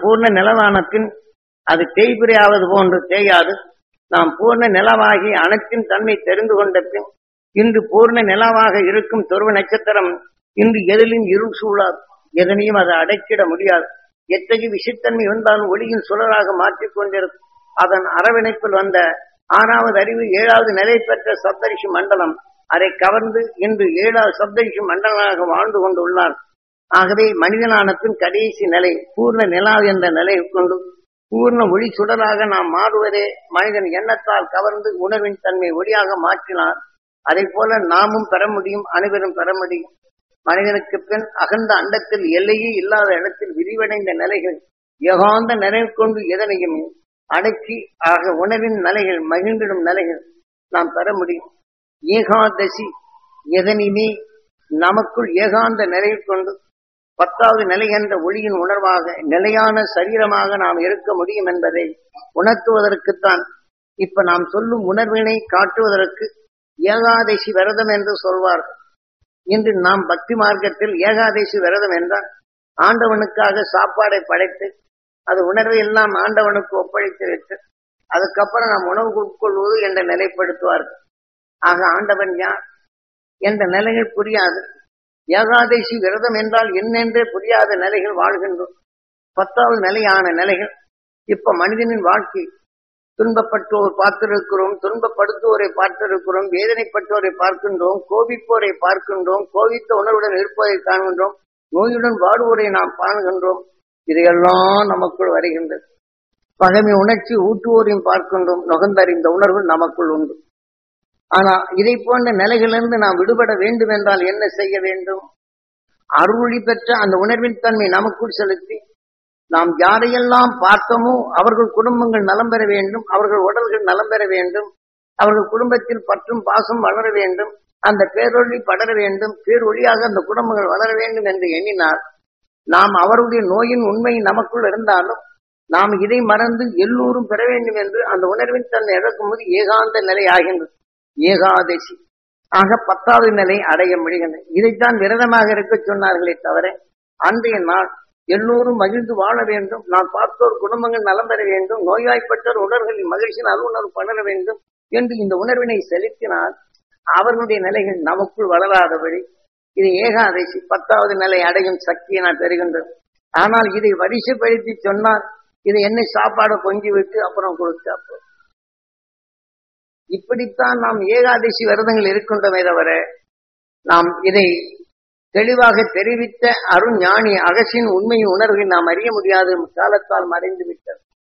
பூர்ண நிலவானத்தின் அது தேய்பிரையாவது போன்று தேயாது நாம் பூர்ண நிலவாகி அனைத்தின் தன்மை தெரிந்து கொண்ட பின் இன்று பூர்ண நிலவாக இருக்கும் துருவ நட்சத்திரம் இன்று எதிலும் இருள் சூழாது எதனையும் அதை அடைக்கிட முடியாது எத்தகைய விஷத்தன்மை வந்தாலும் ஒளியின் சுடராக மாற்றிக் கொண்டிருக்கும் அதன் அரவணைப்பில் வந்த ஆறாவது அறிவு ஏழாவது நிலை பெற்ற சப்தரிஷி மண்டலம் அதை கவர்ந்து இன்று ஏழாவது சப்தரிஷி மண்டலமாக வாழ்ந்து கொண்டுள்ளார் ஆகவே மனிதனானத்தின் கடைசி நிலை பூர்ண நிலா என்ற நிலையை கொண்டு பூர்ண ஒளி சுடராக நாம் மாறுவதே மனிதன் எண்ணத்தால் கவர்ந்து உணர்வின் தன்மை ஒளியாக மாற்றினார் அதை போல நாமும் பெற முடியும் அனைவரும் பெற முடியும் மனிதனுக்கு பின் அகந்த அண்டத்தில் எல்லையே இல்லாத இடத்தில் விரிவடைந்த நிலைகள் யகாந்த நிலை கொண்டு எதனையும் அடக்கி ஆக உணவின் நிலைகள் மகிழ்ந்திடும் நிலைகள் நாம் பெற முடியும் ஏகாதசி எதனிமே நமக்குள் ஏகாந்த நிலையை கொண்டு பத்தாவது நிலை என்ற ஒளியின் உணர்வாக நிலையான சரீரமாக நாம் இருக்க முடியும் என்பதை உணர்த்துவதற்குத்தான் இப்ப நாம் சொல்லும் உணர்வினை காட்டுவதற்கு ஏகாதசி விரதம் என்று சொல்வார்கள் இன்று நாம் பக்தி மார்க்கத்தில் ஏகாதசி விரதம் என்றால் ஆண்டவனுக்காக சாப்பாடை படைத்து அது உணர்வை எல்லாம் ஆண்டவனுக்கு ஒப்படைத்து விட்டு அதுக்கப்புறம் நாம் உணவு உட்கொள்வது என்ற நிலைப்படுத்துவார்கள் ஆக ஆண்டவன் யார் என்ற நிலைகள் புரியாது ஏகாதசி விரதம் என்றால் என்னென்றே புரியாத நிலைகள் வாழ்கின்றோம் பத்தாவது நிலையான நிலைகள் இப்ப மனிதனின் வாழ்க்கை துன்பப்பட்டோர் பார்த்திருக்கிறோம் துன்பப்படுத்துவோரை பார்த்திருக்கிறோம் வேதனைப்பட்டோரை பார்க்கின்றோம் கோபிப்போரை பார்க்கின்றோம் கோபித்த உணர்வுடன் இருப்பதை காண்கின்றோம் நோயுடன் வாடுவோரை நாம் காணுகின்றோம் இதையெல்லாம் நமக்குள் வருகின்றது பகமை உணர்ச்சி ஊட்டுவோரையும் பார்க்கின்றோம் நுகர்ந்தறிந்த உணர்வு நமக்குள் உண்டு ஆனா இதை போன்ற நிலைகளிலிருந்து நாம் விடுபட வேண்டும் என்றால் என்ன செய்ய வேண்டும் அருளி பெற்ற அந்த உணர்வின் தன்மை நமக்குள் செலுத்தி நாம் யாரையெல்லாம் பார்த்தோமோ அவர்கள் குடும்பங்கள் நலம் பெற வேண்டும் அவர்கள் உடல்கள் நலம் பெற வேண்டும் அவர்கள் குடும்பத்தில் பற்றும் பாசம் வளர வேண்டும் அந்த பேரொழி படர வேண்டும் பேரொழியாக அந்த குடும்பங்கள் வளர வேண்டும் என்று எண்ணினார் நாம் அவருடைய நோயின் உண்மை நமக்குள் இருந்தாலும் நாம் இதை மறந்து எல்லோரும் பெற வேண்டும் என்று அந்த உணர்வின் தன்னை இழக்கும்போது ஏகாந்த நிலை ஆகின்றது ஏகாதசி ஆக பத்தாவது நிலை அடைய முடிகின்றது இதைத்தான் விரதமாக இருக்க சொன்னார்களே தவிர அன்றைய நாள் எல்லோரும் மகிழ்ந்து வாழ வேண்டும் நான் பார்த்தோர் குடும்பங்கள் நலம் பெற வேண்டும் நோய்வாய்ப்பட்டோர் உணர்வுகளின் மகிழ்ச்சியின் அலுவலர் பணர வேண்டும் என்று இந்த உணர்வினை செலுத்தினால் அவர்களுடைய நிலைகள் நமக்குள் வளராதபடி இது ஏகாதசி பத்தாவது நிலை அடையும் சக்தியை நான் பெறுகின்றது ஆனால் இதை வரிசைப்படுத்தி சொன்னால் இது என்ன சாப்பாடை பொங்கி விட்டு அப்புறம் கொடுத்தா போதும். இப்படித்தான் நாம் ஏகாதசி விரதங்கள் இருக்கின்றமே தவிர நாம் இதை தெளிவாக தெரிவித்த அருஞானி அகசின் உண்மையின் உணர்வை நாம் அறிய முடியாது காலத்தால் மறைந்து விட்டது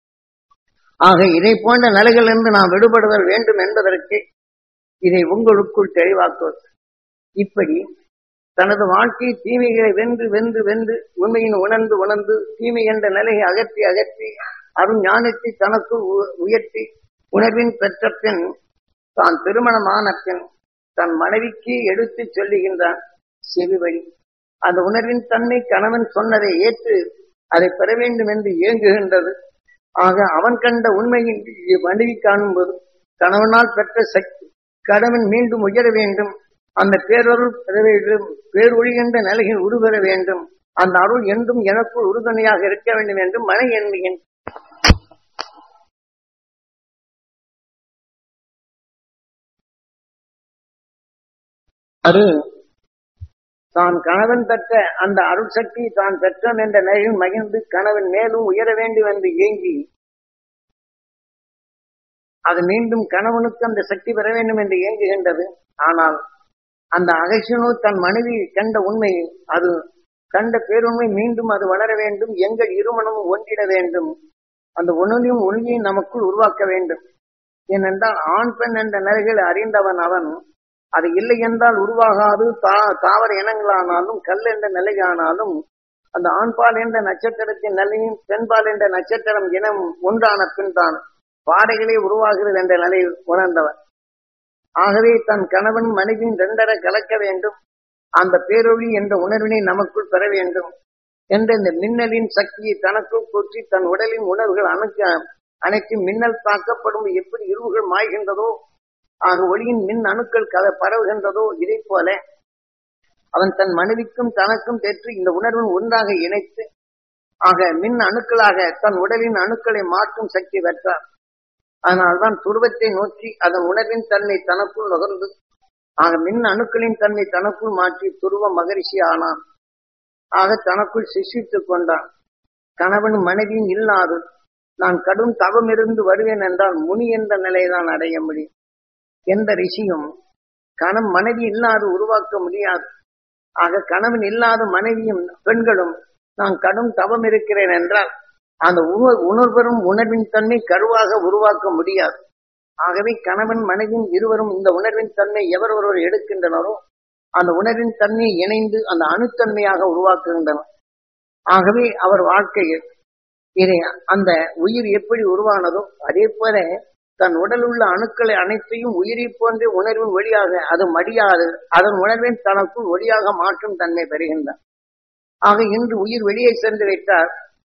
ஆக இதை போன்ற நிலைகளிலிருந்து நாம் விடுபடுதல் வேண்டும் என்பதற்கு இதை உங்களுக்குள் தெளிவாக்குவது இப்படி தனது வாழ்க்கை தீமைகளை வென்று வென்று வென்று உண்மையின் உணர்ந்து உணர்ந்து தீமை என்ற நிலையை அகற்றி அகற்றி அருஞானத்தை தனக்குள் உ- உயர்த்தி உணர்வின் பெற்ற பின் தான் திருமணமான பின் தன் மனைவிக்கு எடுத்துச் சொல்லுகின்றான் செவி வழி அந்த உணர்வின் தன்மை கணவன் சொன்னதை ஏற்று அதை பெற வேண்டும் என்று ஏங்குகின்றது ஆக அவன் கண்ட உண்மையின் மனைவி காணும்போது கணவனால் பெற்ற சக்தி கணவன் மீண்டும் உயர வேண்டும் அந்த பேரருள் பெற வேண்டும் பேரொழிகின்ற நிலையில் உருபெற வேண்டும் அந்த அருள் என்றும் எனக்குள் உறுதுணையாக இருக்க வேண்டும் என்று மனை எண்ணுகின்ற அது தான் கணவன் பெற்ற அந்த அருள் சக்தி தான் பெற்றோம் என்ற நிலையில் மகிழ்ந்து கணவன் மேலும் உயர வேண்டும் என்று ஏங்கி அது மீண்டும் கணவனுக்கு அந்த சக்தி பெற வேண்டும் என்று ஏங்குகின்றது ஆனால் அந்த அகசினோ தன் மனைவி கண்ட உண்மை அது கண்ட பேருண்மை மீண்டும் அது வளர வேண்டும் எங்கள் இருமணமும் ஒன்றிட வேண்டும் அந்த உணவையும் ஒளியையும் நமக்குள் உருவாக்க வேண்டும் ஏனென்றால் ஆண் பெண் என்ற நிலைகளை அறிந்தவன் அவன் அது இல்லை என்றால் உருவாகாது தா தாவர இனங்களானாலும் கல் என்ற நிலையானாலும் அந்த ஆண்பால் என்ற நட்சத்திரத்தின் நிலையும் பெண்பால் என்ற நட்சத்திரம் இனம் ஒன்றான பின் தான் பாடைகளே உருவாகிறது என்ற நிலையை உணர்ந்தவன் ஆகவே தன் கணவன் மனைவியின் ரெண்டரை கலக்க வேண்டும் அந்த பேரொளி என்ற உணர்வினை நமக்குள் பெற வேண்டும் என்ற இந்த மின்னலின் சக்தியை தனக்குள் கூற்றி தன் உடலின் உணர்வுகள் அணைக்க அனைத்து மின்னல் தாக்கப்படும் எப்படி இருவுகள் மாய்கின்றதோ ஆக ஒளியின் மின் அணுக்கள் கல பரவுகின்றதோ இதை போல அவன் தன் மனைவிக்கும் தனக்கும் பெற்று இந்த உணர்வின் ஒன்றாக இணைத்து ஆக மின் அணுக்களாக தன் உடலின் அணுக்களை மாற்றும் சக்தி பெற்றார் அதனால்தான் துருவத்தை நோக்கி அதன் உணர்வின் தன்மை தனக்குள் நுகர்ந்து ஆக மின் அணுக்களின் தன்மை தனக்குள் மாற்றி துருவ மகரிஷி ஆனான் ஆக தனக்குள் சிஷித்துக் கொண்டான் கணவன் மனைவியும் இல்லாது நான் கடும் தவம் இருந்து வருவேன் என்றால் முனி என்ற நிலைதான் அடைய முடியும் எந்த ரிஷியும் கணம் மனைவி இல்லாது உருவாக்க முடியாது ஆக கணவன் இல்லாத மனைவியும் பெண்களும் நான் கடும் தவம் இருக்கிறேன் என்றால் அந்த உணர்வரும் உணர்வின் தன்மை கருவாக உருவாக்க முடியாது ஆகவே கணவன் மனைவியும் இருவரும் இந்த உணர்வின் தன்மை எவர் ஒருவர் எடுக்கின்றனரோ அந்த உணர்வின் தன்மையை இணைந்து அந்த அணுத்தன்மையாக உருவாக்குகின்றனர் ஆகவே அவர் வாழ்க்கையில் இதை அந்த உயிர் எப்படி உருவானதோ அதே போல தன் உடல் உள்ள அணுக்களை அனைத்தையும் உயிரை போன்ற உணர்வின் வழியாக அது மடியாது அதன் உணர்வின் தனக்குள் ஒளியாக மாற்றும் தன்மை பெறுகின்றான் ஆக இன்று உயிர் வெளியே சென்று விட்டால்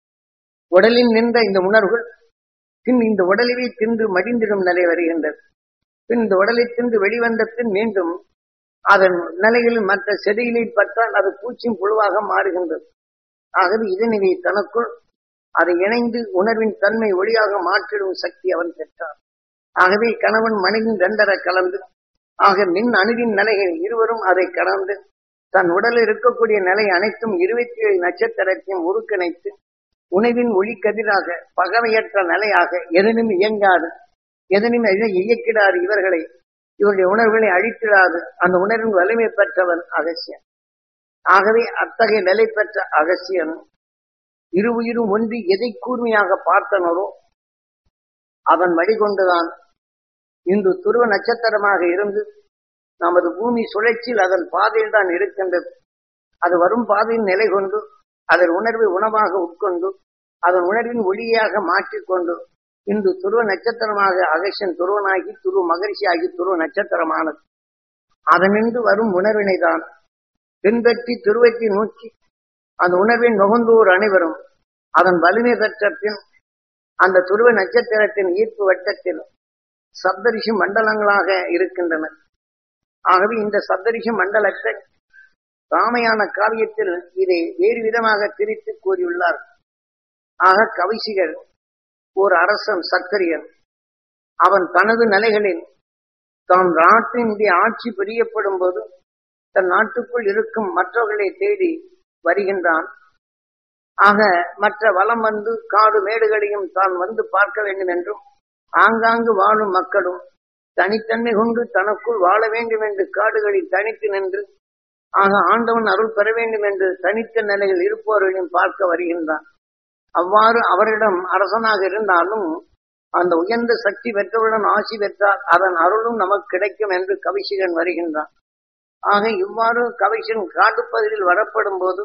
உடலில் நின்ற இந்த உணர்வுகள் பின் இந்த உடலிலே தின்று மடிந்திடும் நிலை வருகின்றது பின் இந்த உடலை தின்று வெளிவந்த பின் மீண்டும் அதன் நிலையில் மற்ற செடிகளை பற்றால் அது பூச்சியும் புழுவாக மாறுகின்றது ஆகவே இதனிலே தனக்குள் அதை இணைந்து உணர்வின் தன்மை ஒளியாக மாற்றிடும் சக்தி அவன் பெற்றான் ஆகவே கணவன் மனைவி ரெண்டரை கலந்து ஆக மின் அணுவின் நிலைகள் இருவரும் அதை கலந்து தன் உடலில் இருக்கக்கூடிய நிலை அனைத்தும் இருபத்தி ஏழு நட்சத்திரத்தையும் உருக்கிணைத்து உணவின் ஒளி கதிராக பகமையற்ற நிலையாக எதனும் இயங்காது எதனும் இயக்கிடாது இவர்களை இவருடைய உணர்வுகளை அழித்திடாது அந்த உணர்வின் வலிமை பெற்றவன் அகசியன் ஆகவே அத்தகைய நிலை பெற்ற அகசியன் இரு உயிரும் ஒன்றி எதை கூர்மையாக பார்த்தனரோ அவன் வழிகொண்டுதான் இன்று துருவ நட்சத்திரமாக இருந்து நமது பூமி சுழற்சியில் அதன் பாதையில் தான் இருக்கின்றது அது வரும் பாதையில் நிலை கொண்டு அதன் உணர்வை உணவாக உட்கொண்டு அதன் உணர்வின் ஒளியாக மாற்றிக்கொண்டு இன்று துருவ நட்சத்திரமாக அகசன் துருவனாகி துருவ மகரிஷி ஆகி துருவ நட்சத்திரமானது அதனின்று வரும் உணர்வினை தான் பின்பற்றி துருவத்தை நோக்கி அந்த உணர்வின் நுகர்ந்தோர் அனைவரும் அதன் வலிமை பெற்ற பின் அந்த துருவ நட்சத்திரத்தின் ஈர்ப்பு வட்டத்தில் சப்தரிஷி மண்டலங்களாக இருக்கின்றன ஆகவே இந்த சப்தரிஷி மண்டலத்தை ராமையான காவியத்தில் இதை வேறு விதமாக பிரித்து கூறியுள்ளார் ஆக கவிசிகர் ஒரு அரசன் சக்கரியன் அவன் தனது நிலைகளில் தான் நாட்டினுடைய ஆட்சி பிரியப்படும் போது தன் நாட்டுக்குள் இருக்கும் மற்றவர்களை தேடி வருகின்றான் ஆக மற்ற வளம் வந்து காடு மேடுகளையும் தான் வந்து பார்க்க வேண்டும் என்றும் ஆங்காங்கு வாழும் மக்களும் தனித்தன்மை கொண்டு தனக்குள் வாழ வேண்டும் என்று காடுகளில் தனித்து நின்று ஆக ஆண்டவன் அருள் பெற வேண்டும் என்று தனித்த நிலையில் இருப்பவர்களையும் பார்க்க வருகின்றான் அவ்வாறு அவரிடம் அரசனாக இருந்தாலும் அந்த உயர்ந்த சக்தி பெற்றவுடன் ஆசி பெற்றால் அதன் அருளும் நமக்கு கிடைக்கும் என்று கவிசிகன் வருகின்றான் ஆக இவ்வாறு கவிஷன் காட்டுப்பகுதியில் வரப்படும் போது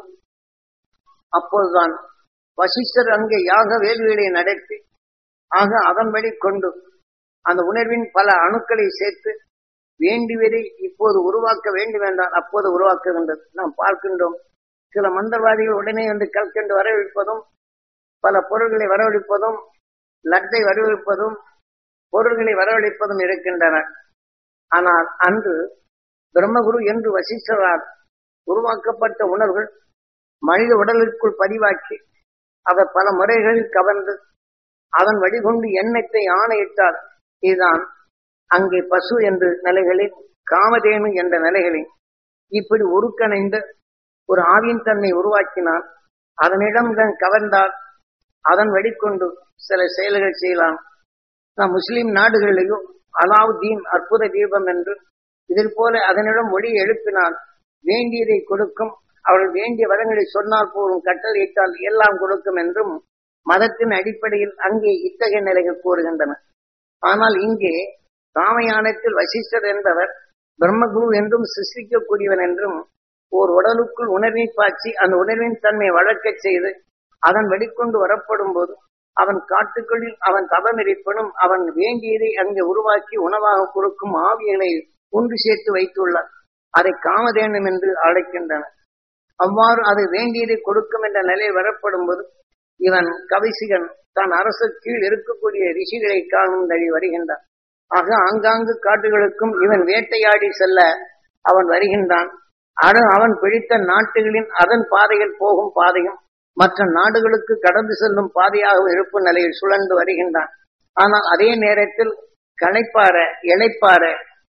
அப்போதுதான் வசிஷ்டர் அங்கே யாக வேள்விகளை நடத்தி ஆக அதன் வழி கொண்டு அந்த உணர்வின் பல அணுக்களை சேர்த்து வேண்டியதை இப்போது உருவாக்க வேண்டும் என்றால் அப்போது உருவாக்குகின்றது நாம் பார்க்கின்றோம் சில மந்திரவாதிகள் உடனே வந்து கற்கண்டு வரவழைப்பதும் பல பொருள்களை வரவழைப்பதும் லட்டை வரவழைப்பதும் பொருள்களை வரவழைப்பதும் இருக்கின்றன ஆனால் அன்று பிரம்மகுரு என்று வசிஷ்டரால் உருவாக்கப்பட்ட உணர்வுகள் மனித உடலுக்குள் பதிவாக்கி அதை பல முறைகளில் கவர்ந்து அதன் வழிகொண்டு எண்ணத்தை ஆணையிட்டால் இதுதான் அங்கே பசு என்ற நிலைகளில் காமதேனு என்ற நிலைகளில் இப்படி உருக்கணைந்த ஒரு ஆவியின் தன்மை உருவாக்கினால் அதனிடம் கவர்ந்தால் அதன் வெளிக்கொண்டு சில செயல்கள் செய்யலாம் நாம் முஸ்லிம் நாடுகளிலேயோ அலாவுதீன் அற்புத தீபம் என்று இதில் போல அதனிடம் ஒளி எழுப்பினால் வேண்டியதை கொடுக்கும் அவர்கள் வேண்டிய வளங்களை சொன்னால் போதும் கட்டளையிட்டால் எல்லாம் கொடுக்கும் என்றும் மதத்தின் அடிப்படையில் அங்கே இத்தகைய நிலைகள் கூறுகின்றன ஆனால் இங்கே ராமயானத்தில் வசிஷ்டர் என்பவர் பிரம்மகுரு என்றும் சிருஷ்டிக்கக்கூடியவன் என்றும் ஓர் உடலுக்குள் உணர்வை பாய்ச்சி அந்த உணர்வின் தன்மை வளர்க்கச் செய்து அதன் வெளிக்கொண்டு வரப்படும் போது அவன் காட்டுக்களில் அவன் தவம் இருப்பினும் அவன் வேண்டியதை அங்கே உருவாக்கி உணவாக கொடுக்கும் ஆவியங்களை ஒன்று சேர்த்து வைத்துள்ளார் அதை காமதேனம் என்று அழைக்கின்றனர் அவ்வாறு அது வேண்டியதை கொடுக்கும் என்ற நிலை வரப்படும் போது இவன் கவிசிகன் தான் அரசு கீழ் இருக்கக்கூடிய ரிஷிகளை காணும் வழி வருகின்றான் ஆக ஆங்காங்கு காட்டுகளுக்கும் இவன் வேட்டையாடி செல்ல அவன் வருகின்றான் அவன் பிடித்த நாட்டுகளின் அதன் பாதையில் போகும் பாதையும் மற்ற நாடுகளுக்கு கடந்து செல்லும் பாதையாக இருப்பு நிலையில் சுழன்று வருகின்றான் ஆனால் அதே நேரத்தில் களைப்பார இழைப்பார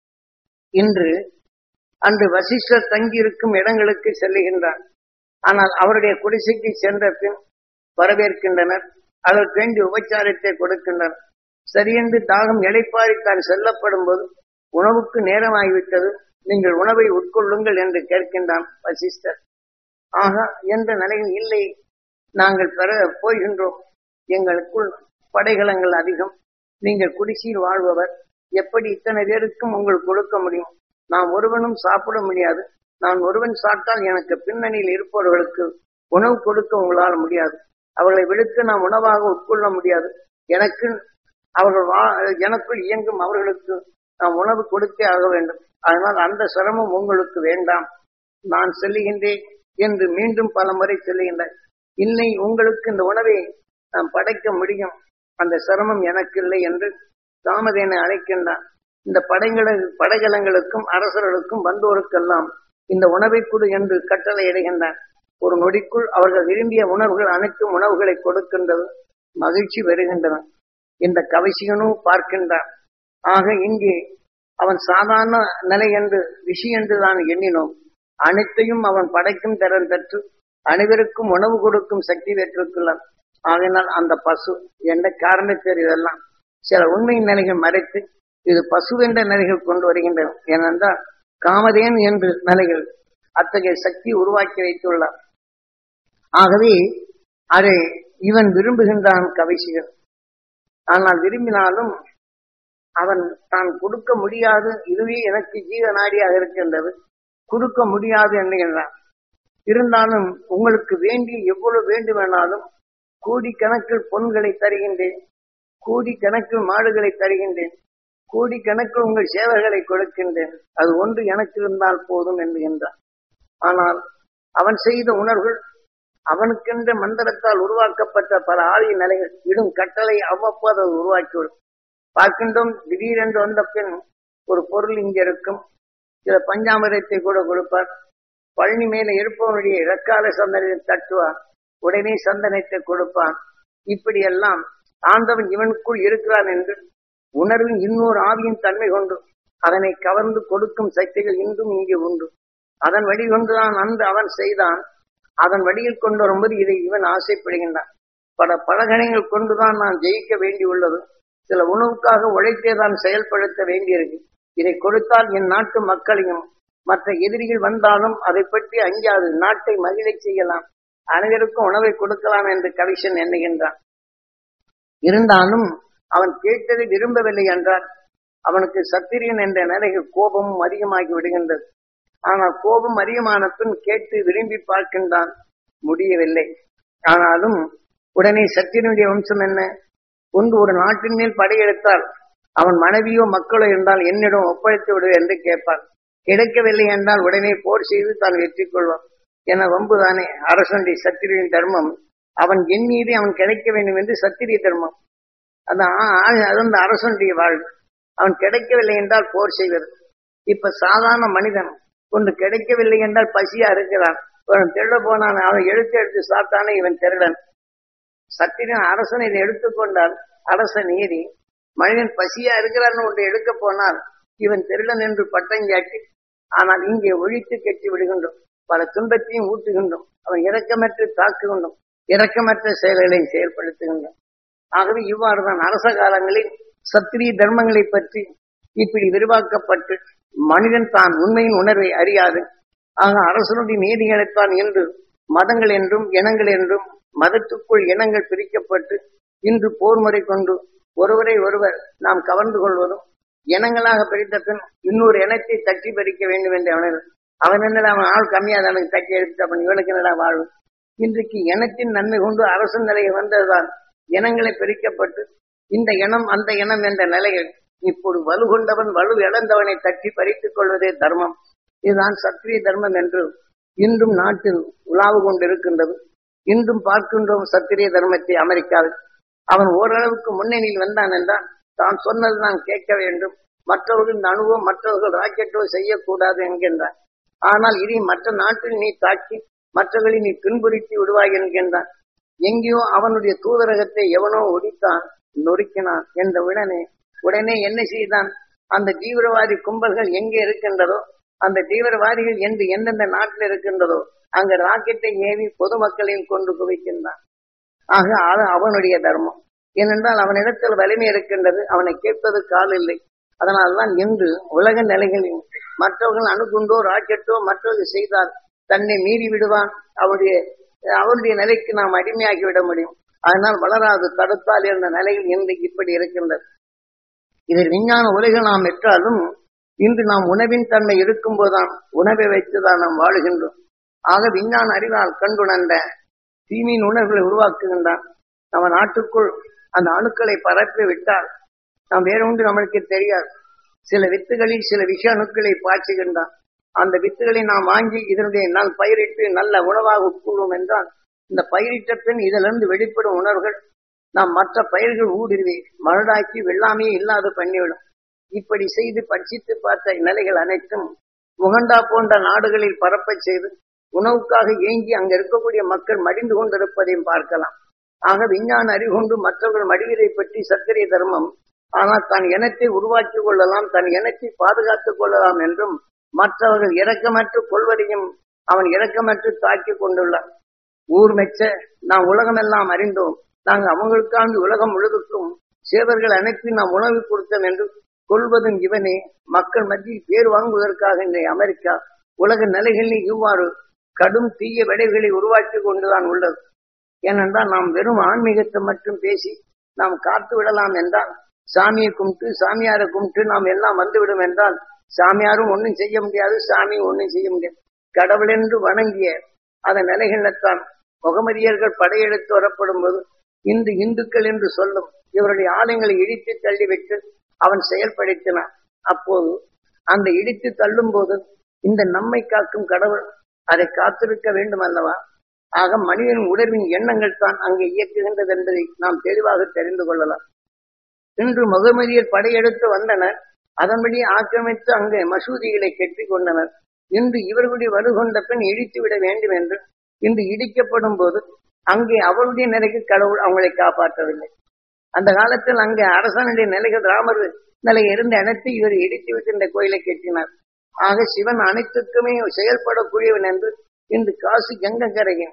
இன்று அன்று வசிஷ்டர் தங்கியிருக்கும் இடங்களுக்கு செல்லுகின்றான் ஆனால் அவருடைய குடிசைக்கு சென்ற பின் வரவேற்கின்றனர் அதற்கு வேண்டிய உபச்சாரத்தை கொடுக்கின்றனர் சரியென்று தாகம் இழைப்பாரி தான் செல்லப்படும் போது உணவுக்கு நேரமாகிவிட்டது நீங்கள் உணவை உட்கொள்ளுங்கள் என்று கேட்கின்றான் வசிஷ்டர் ஆகா என்ற நிலையில் இல்லை நாங்கள் பெற போகின்றோம் எங்களுக்குள் படைகளங்கள் அதிகம் நீங்கள் குடிசையில் வாழ்பவர் எப்படி இத்தனை பேருக்கும் உங்களுக்கு கொடுக்க முடியும் நான் ஒருவனும் சாப்பிட முடியாது நான் ஒருவன் சாப்பிட்டால் எனக்கு பின்னணியில் இருப்பவர்களுக்கு உணவு கொடுக்க உங்களால் முடியாது அவர்களை விடுத்து நாம் உணவாக உட்கொள்ள முடியாது எனக்கு அவர்கள் வா எனக்குள் இயங்கும் அவர்களுக்கு நாம் உணவு கொடுத்தே ஆக வேண்டும் அதனால் அந்த சிரமம் உங்களுக்கு வேண்டாம் நான் செல்லுகின்றேன் என்று மீண்டும் பல முறை சொல்லுகின்றேன் இல்லை உங்களுக்கு இந்த உணவை நாம் படைக்க முடியும் அந்த சிரமம் எனக்கு இல்லை என்று தாமதேனை அழைக்கின்றான் இந்த படைகள படைகலங்களுக்கும் அரசர்களுக்கும் வந்தோருக்கெல்லாம் இந்த உணவை கொடு என்று கட்டளை இடுகின்றான் ஒரு நொடிக்குள் அவர்கள் விரும்பிய உணவுகள் அனைத்தும் உணவுகளை கொடுக்கின்றது மகிழ்ச்சி வருகின்றன இந்த கவிசிகனும் பார்க்கின்றான் ஆக இங்கே அவன் சாதாரண நிலை என்று விஷயம் என்று தான் எண்ணினோம் அனைத்தையும் அவன் படைக்கும் திறன் பெற்று அனைவருக்கும் உணவு கொடுக்கும் சக்தி பெற்றிருக்கிறான் ஆகையினால் அந்த பசு என்ற காரணத்தில் இதெல்லாம் சில உண்மை நிலைகள் மறைத்து இது பசு என்ற நிலைகள் கொண்டு வருகின்றன ஏனென்றால் காமதேன் என்று நிலைகள் அத்தகைய சக்தி உருவாக்கி வைத்துள்ளார் ஆகவே அதை இவன் விரும்புகின்றான் கவிசிகள் ஆனால் விரும்பினாலும் அவன் தான் கொடுக்க முடியாது இதுவே எனக்கு ஜீவநாடியாக இருக்கின்றது கொடுக்க முடியாது என்கின்றான் இருந்தாலும் உங்களுக்கு வேண்டி எவ்வளவு வேண்டுமானாலும் கோடிக்கணக்கில் பொன்களை தருகின்றேன் கோடிக்கணக்கில் மாடுகளை தருகின்றேன் கோடிக்கணக்கில் உங்கள் சேவைகளை கொடுக்கின்றேன் அது ஒன்று எனக்கு இருந்தால் போதும் என்கின்றான் ஆனால் அவன் செய்த உணர்வுகள் அவனுக்கென்ற மந்திரத்தால் உருவாக்கப்பட்ட பல ஆரிய நிலைகள் இடும் கட்டளை அவ்வப்போது அது உருவாக்கிவிடும் பார்க்கின்றோம் திடீரென்று வந்த பின் ஒரு பொருள் இங்க இருக்கும் சில பஞ்சாமிரத்தை கூட கொடுப்பார் பழனி மேல இருப்பவனுடைய இறக்கால சந்தனத்தை தட்டுவான் உடனே சந்தனத்தை கொடுப்பான் இப்படியெல்லாம் ஆண்டவன் இவனுக்குள் இருக்கிறான் என்று உணர்வின் இன்னொரு ஆவியின் தன்மை கொண்டு அதனை கவர்ந்து கொடுக்கும் சக்திகள் இன்றும் இங்கே உண்டு அதன் வழி கொண்டுதான் அன்று அவன் செய்தான் அதன் வழியில் கொண்டு வரும்போது இதை இவன் ஆசைப்படுகின்றான் பல பலகணைகள் கொண்டுதான் நான் ஜெயிக்க வேண்டியுள்ளது சில உணவுக்காக உழைத்தே தான் செயல்படுத்த வேண்டியிருக்கு இதை கொடுத்தால் என் நாட்டு மக்களையும் மற்ற எதிரிகள் வந்தாலும் அதை பற்றி அஞ்சாது நாட்டை மகிழச் செய்யலாம் அனைவருக்கும் உணவை கொடுக்கலாம் என்று கவிஷன் எண்ணுகின்றான் இருந்தாலும் அவன் கேட்டதை விரும்பவில்லை என்றால் அவனுக்கு சத்திரியன் என்ற நிலையில் கோபமும் அதிகமாகி விடுகின்றது ஆனால் கோபம் அதிகமான பின் கேட்டு விரும்பி பார்க்கின்றான் முடியவில்லை ஆனாலும் உடனே சத்தியனுடைய வம்சம் என்ன ஒன்று ஒரு நாட்டின் மேல் படையெடுத்தால் அவன் மனைவியோ மக்களோ இருந்தால் என்னிடம் ஒப்படைத்து விடு என்று கேட்பான் கிடைக்கவில்லை என்றால் உடனே போர் செய்து தான் வெற்றி கொள்வான் என வம்புதானே அரசனுடைய சத்திரியின் தர்மம் அவன் என் மீது அவன் கிடைக்க வேண்டும் என்று சத்திரிய தர்மம் அந்த அது அந்த அரசனுடைய வாழ்வு அவன் கிடைக்கவில்லை என்றால் போர் செய்வது இப்ப சாதாரண மனிதன் ஒன்று கிடைக்கவில்லை என்றால் பசியா இருக்கிறான் இவன் திருட போனான் அவன் எடுத்து எடுத்து சாப்பிட்டானே இவன் திருடன் சத்திரன் அரசன் இதை எடுத்துக்கொண்டால் அரச நீதி மனிதன் பசியா இருக்கிறான்னு ஒன்று எடுக்க போனால் இவன் திருடன் என்று பட்டஞ்சாட்டி ஆனால் இங்கே ஒழித்து கெட்டி விடுகின்றோம் பல துன்பத்தையும் ஊட்டுகின்றோம் அவன் இரக்கமற்று தாக்குகின்றோம் இரக்கமற்ற செயல்களை செயல்படுத்துகின்றோம் ஆகவே இவ்வாறுதான் அரச காலங்களில் சத்திரிய தர்மங்களை பற்றி இப்படி விரிவாக்கப்பட்டு மனிதன் தான் உண்மையின் உணர்வை அறியாது ஆக அரசனுடைய நீதிகளைத்தான் என்று மதங்கள் என்றும் இனங்கள் என்றும் மதத்துக்குள் இனங்கள் பிரிக்கப்பட்டு இன்று போர் முறை கொண்டு ஒருவரை ஒருவர் நாம் கவர்ந்து கொள்வதும் இனங்களாக பிரித்த பின் இன்னொரு இனத்தை தட்டி பறிக்க வேண்டும் என்று அவனர் அவன் என்னடா அவன் ஆள் கம்மியா தனக்கு தட்டி எடுத்து அவன் இவனுக்கு என்னடா வாழ்வு இன்றைக்கு இனத்தின் நன்மை கொண்டு அரசு நிலையை வந்ததுதான் இனங்களை பிரிக்கப்பட்டு இந்த இனம் அந்த இனம் என்ற நிலையில் இப்போது வலு கொண்டவன் வலு இழந்தவனை தட்டி பறித்துக் கொள்வதே தர்மம் இதுதான் சத்திரிய தர்மம் என்று இன்றும் நாட்டில் உலாவு கொண்டிருக்கின்றது இன்றும் பார்க்கின்றோம் சத்திரிய தர்மத்தை அமெரிக்காவில் அவன் ஓரளவுக்கு முன்னணியில் வந்தான் என்றால் தான் சொன்னது நான் கேட்க வேண்டும் மற்றவர்கள் இந்த அணுவோ மற்றவர்கள் ராக்கெட்டோ செய்யக்கூடாது என்கின்றான் ஆனால் இனி மற்ற நாட்டில் நீ தாக்கி மற்றவர்களை நீ துன்புறுத்தி விடுவாய் என்கின்றான் எங்கேயோ அவனுடைய தூதரகத்தை எவனோ ஒடித்தான் நொறுக்கினான் என்ற உடனே உடனே என்ன செய்தான் அந்த தீவிரவாதி கும்பல்கள் எங்கே இருக்கின்றதோ அந்த தீவிரவாதிகள் என்று எந்தெந்த நாட்டில் இருக்கின்றதோ அங்க ராக்கெட்டை ஏவி பொதுமக்களையும் கொண்டு குவிக்கின்றான் ஆக அது அவனுடைய தர்மம் ஏனென்றால் அவனிடத்தில் வலிமை இருக்கின்றது அவனை கேட்பது கால் இல்லை அதனால்தான் இன்று உலக நிலைகளில் மற்றவர்கள் அணுகுண்டோ ராக்கெட்டோ மற்றவர்கள் செய்தால் தன்னை மீறி விடுவான் அவனுடைய அவருடைய நிலைக்கு நாம் அடிமையாகி விட முடியும் அதனால் வளராது தடுத்தால் இருந்த நிலையில் இன்று இப்படி இருக்கின்றது இதில் விஞ்ஞான உலகில் நாம் பெற்றாலும் இன்று நாம் உணவின் தன்மை இருக்கும்போதுதான் உணவை வைத்துதான் நாம் வாழுகின்றோம் ஆக விஞ்ஞான அறிவால் கண்டுணர்ந்த தீமையின் உணர்வுகளை உருவாக்குகின்றான் நம்ம நாட்டுக்குள் அந்த அணுக்களை பரப்பி விட்டால் நாம் வேற ஒன்று நம்மளுக்கு தெரியாது சில வித்துகளில் சில விஷ அணுக்களை பாய்ச்சுகின்றான் அந்த வித்துகளை நாம் வாங்கி இதனுடைய நல் பயிரிட்டு நல்ல உணவாக உட்கொள்வோம் என்றால் இந்த பயிரிட்ட பின் இதிலிருந்து வெளிப்படும் உணர்வுகள் நாம் மற்ற பயிர்கள் ஊடுருவி மருடாக்கி வெள்ளாமையே இல்லாது பண்ணிவிடும் இப்படி செய்து பட்சித்து பார்த்த நிலைகள் அனைத்தும் உகண்டா போன்ற நாடுகளில் பரப்பச் செய்து உணவுக்காக ஏங்கி அங்க இருக்கக்கூடிய மக்கள் மடிந்து கொண்டிருப்பதையும் பார்க்கலாம் ஆக விஞ்ஞான அறிவுகொண்டு மற்றவர்கள் மடிவதை பற்றி சர்க்கரை தர்மம் ஆனால் தன் இனத்தை உருவாக்கிக் கொள்ளலாம் தன் இனத்தை பாதுகாத்துக் கொள்ளலாம் என்றும் மற்றவர்கள் இரக்கமற்று கொள்வதையும் அவன் இரக்கமற்று தாக்கிக் கொண்டுள்ளான் ஊர் மெச்ச நாம் உலகமெல்லாம் அறிந்தோம் நாங்கள் அவங்களுக்காக உலகம் முழுவதுக்கும் சேவர்கள் அனுப்பி நாம் உணவு கொடுத்தோம் என்று கொள்வதும் இவனே மக்கள் மத்தியில் பேர் வாங்குவதற்காக இன்றைய அமெரிக்கா உலக நிலைகளில் இவ்வாறு கடும் தீய விளைவுகளை உருவாக்கி கொண்டுதான் உள்ளது ஏனென்றால் நாம் வெறும் ஆன்மீகத்தை மட்டும் பேசி நாம் காத்து விடலாம் என்றால் சாமியை கும்பிட்டு சாமியாரை கும்பிட்டு நாம் எல்லாம் வந்துவிடும் என்றால் சாமியாரும் ஒன்றும் செய்ய முடியாது சாமியும் ஒன்றும் செய்ய முடியாது கடவுள் என்று வணங்கிய அதன் நிலைகளில்தான் முகமதியர்கள் படையெடுத்து வரப்படும் போது இந்து இந்துக்கள் என்று சொல்லும் இவருடைய ஆலயங்களை இடித்து தள்ளிவிட்டு அவன் செயல்படுத்தினான் அப்போது அந்த இடித்து தள்ளும் போது இந்த நம்மை காக்கும் கடவுள் அதை காத்திருக்க வேண்டும் அல்லவா ஆக மனிதன் உணர்வின் எண்ணங்கள் தான் அங்கே இயக்குகின்றது என்பதை நாம் தெளிவாக தெரிந்து கொள்ளலாம் இன்று முகமதியர் படையெடுத்து வந்தனர் அதன்படி ஆக்கிரமித்து அங்கே மசூதிகளை கெட்டிக் கொண்டனர் இன்று இவர்களுடைய வலுகொண்ட பின் இடித்து விட வேண்டும் என்று இன்று இடிக்கப்படும் போது அங்கே அவருடைய நிலைக்கு கடவுள் அவங்களை காப்பாற்றவில்லை அந்த காலத்தில் அங்கே அரசனுடைய நிலைகள் ராமர் நிலை இருந்த இடத்தை இவர் இடித்து விட்டு இந்த கோயிலை கட்டினார் ஆக சிவன் அனைத்துக்குமே செயல்படக்கூடியவன் என்று இன்று காசி கங்கக்கரையின்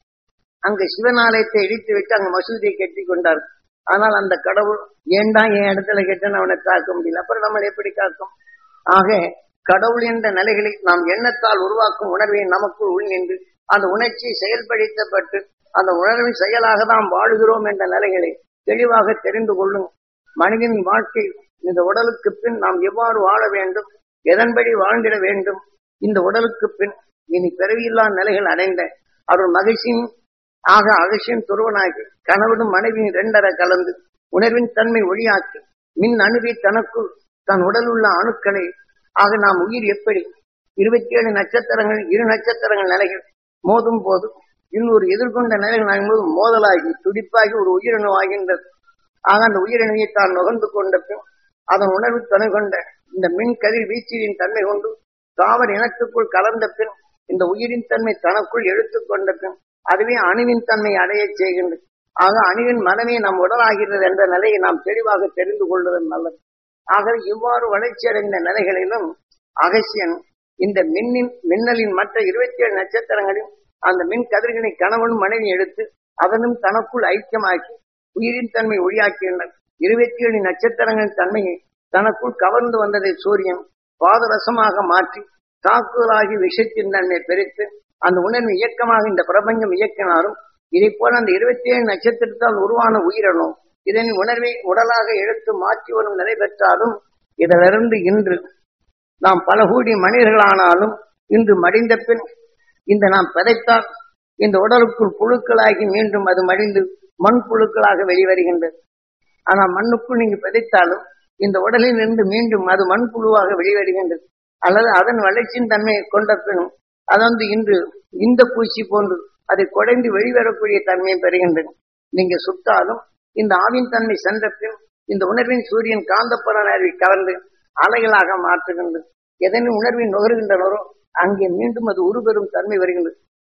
அங்கு சிவன் ஆலயத்தை இடித்து விட்டு அங்கு மசூதியை கட்டி கொண்டார் ஆனால் அந்த கடவுள் ஏண்டா என் இடத்துல கெட்டன்னு அவனை காக்க முடியல அப்புறம் நம்மளை எப்படி காக்கும் ஆக கடவுள் என்ற நிலைகளை நாம் எண்ணத்தால் உருவாக்கும் உணர்வை நமக்குள் உள் நின்று அந்த உணர்ச்சி செயல்படுத்தப்பட்டு அந்த உணர்வின் செயலாக தான் வாழுகிறோம் என்ற நிலைகளை தெளிவாக தெரிந்து கொள்ளும் மனிதனின் வாழ்க்கை இந்த உடலுக்கு பின் நாம் எவ்வாறு வாழ வேண்டும் எதன்படி வாழ்ந்திட வேண்டும் இந்த உடலுக்கு பின் இனி பிறவியில்லா நிலைகள் அடைந்த அவர் மகிழ்ச்சியின் ஆக அகசியின் துருவனாகி கணவனும் மனைவியின் இரண்டர கலந்து உணர்வின் தன்மை ஒளியாக்கி மின் அணுவை தனக்குள் தன் உடல் உள்ள அணுக்களை ஆக நாம் உயிர் எப்படி இருபத்தி ஏழு நட்சத்திரங்கள் இரு நட்சத்திரங்கள் நிலைகள் மோதும் போது இன்னொரு எதிர்கொண்ட நிலைகள் ஆகும்போது மோதலாகி துடிப்பாகி ஒரு உயிரணு ஆகின்றது ஆக அந்த உயிரணுவை தான் நுகர்ந்து கொண்ட பின் அதன் உணர்வு துணை கொண்ட இந்த மின் கதிர் வீச்சியின் தன்மை கொண்டு தாவர இனத்துக்குள் கலந்த பின் இந்த உயிரின் தன்மை தனக்குள் எடுத்துக்கொண்ட பின் அதுவே அணுவின் தன்மை அடைய செய்கின்றது ஆக அணுவின் மனமே நம் உடலாகிறது என்ற நிலையை நாம் தெளிவாக தெரிந்து கொள்வது நல்லது ஆக இவ்வாறு வளர்ச்சி அடைந்த நிலைகளிலும் அகசியன் இந்த மின்னின் மின்னலின் மற்ற இருபத்தி ஏழு நட்சத்திரங்களில் அந்த மின் கதிர்களை கணவன் மனைவி எடுத்து அதனும் தனக்குள் ஐக்கியமாக்கி உயிரின் தன்மை ஒளியாக்கியுள்ளனர் இருபத்தி ஏழு நட்சத்திரங்களின் தன்மையை தனக்குள் கவர்ந்து வந்ததை சூரியன் பாதரசமாக மாற்றி தாக்குதலாகி விஷத்தின் தன்மை பிரித்து அந்த உணர்வு இயக்கமாக இந்த பிரபஞ்சம் இயக்கினாலும் இதை போல அந்த இருபத்தி ஏழு நட்சத்திரத்தால் உருவான உயிரினும் இதன் உணர்வை உடலாக எடுத்து மாற்றி வரும் நிலை பெற்றாலும் இதிலிருந்து இன்று நாம் பல கோடி மனிதர்களானாலும் இன்று மடிந்த பின் இந்த நாம் பிதைத்தால் இந்த உடலுக்குள் புழுக்களாகி மீண்டும் அது மடிந்து மண் புழுக்களாக வெளிவருகின்றது ஆனால் மண்ணுக்குள் நீங்க பிதைத்தாலும் இந்த உடலில் இருந்து மீண்டும் அது மண்புழுவாக வெளிவருகின்றது அல்லது அதன் வளர்ச்சியின் தன்மையை கொண்ட பின் அது வந்து இன்று இந்த பூச்சி போன்று அதை குறைந்து வெளிவரக்கூடிய தன்மையை பெறுகின்றது நீங்க சுட்டாலும் இந்த ஆவின் தன்மை சென்ற பின் இந்த உணர்வின் சூரியன் காந்தப்புற அறிவை கலந்து அலைகளாக மாற்றுகின்றது எதனை உணர்வின் நுகர்கின்றனரோ அங்கே மீண்டும் அது உருபெறும் தன்மை வருகின்றது